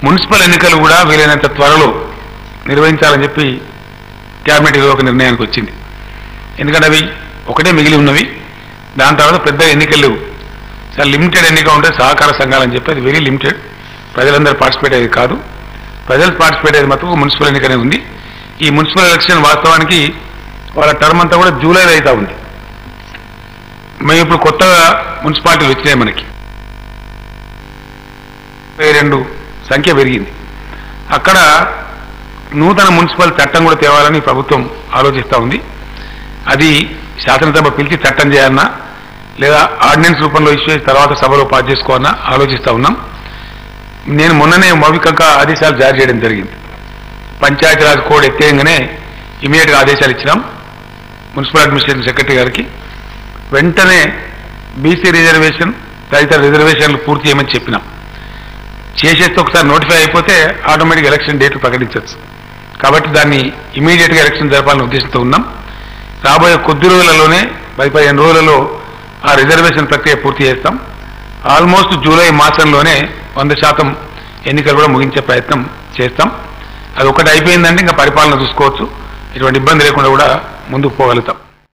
municipal ఎన్నికలు కూడా వీలైనంత త్వరలో నిర్వహించాలని చెప్పి క్యాబినెట్ ఈరోజు ఒక నిర్ణయానికి వచ్చింది ఎందుకంటే అవి ఒకటే మిగిలి ఉన్నవి దాని తర్వాత పెద్ద ఎన్నికలు లేవు చాలా లిమిటెడ్ ఎన్నిక ఉంటే సహకార సంఘాలు అని చెప్పి అది వెరీ లిమిటెడ్ ప్రజలందరూ పార్టిసిపేట్ అయ్యేది కాదు ప్రజలు పార్టిసిపేట్ అయ్యేది మాత్రం మున్సిపల్ ఎన్నికనే ఉంది ఈ మున్సిపల్ ఎలక్షన్ వాస్తవానికి వాళ్ళ టర్మ్ అంతా కూడా జూలైలో అవుతా ఉంది మేము ఇప్పుడు కొత్తగా మున్సిపాలిటీలు వచ్చినాయి మనకి ముప్పై రెండు సంఖ్య పెరిగింది అక్కడ నూతన మున్సిపల్ చట్టం కూడా తేవాలని ప్రభుత్వం ఆలోచిస్తూ ఉంది అది శాసనసభ పిలిచి చట్టం చేయాలన్నా లేదా ఆర్డినెన్స్ రూపంలో ఇష్యూ చేసి తర్వాత సభలో పాస్ చేసుకోవాలన్నా ఆలోచిస్తూ ఉన్నాం నేను మొన్ననే మౌలికంగా ఆదేశాలు జారీ చేయడం జరిగింది పంచాయతీరాజ్ కోడ్ ఎత్తేయంగానే ఇమీడియట్గా ఆదేశాలు ఇచ్చినాం మున్సిపల్ అడ్మినిస్ట్రేషన్ సెక్రటరీ గారికి వెంటనే బీసీ రిజర్వేషన్ తదితర రిజర్వేషన్లు పూర్తి చేయమని చెప్పినాం చేసేస్తే ఒకసారి నోటిఫై అయిపోతే ఆటోమేటిక్ ఎలక్షన్ డేట్ ప్రకటించవచ్చు కాబట్టి దాన్ని ఇమీడియట్గా ఎలక్షన్ జరపాలని ఉద్దేశంతో ఉన్నాం రాబోయే కొద్ది రోజులలోనే పది పదిహేను రోజులలో ఆ రిజర్వేషన్ ప్రక్రియ పూర్తి చేస్తాం ఆల్మోస్ట్ జూలై మాసంలోనే వంద శాతం ఎన్నికలు కూడా ముగించే ప్రయత్నం చేస్తాం అది ఒకటి అయిపోయిందంటే ఇంకా పరిపాలన చూసుకోవచ్చు ఎటువంటి ఇబ్బంది లేకుండా కూడా ముందుకు పోగలుగుతాం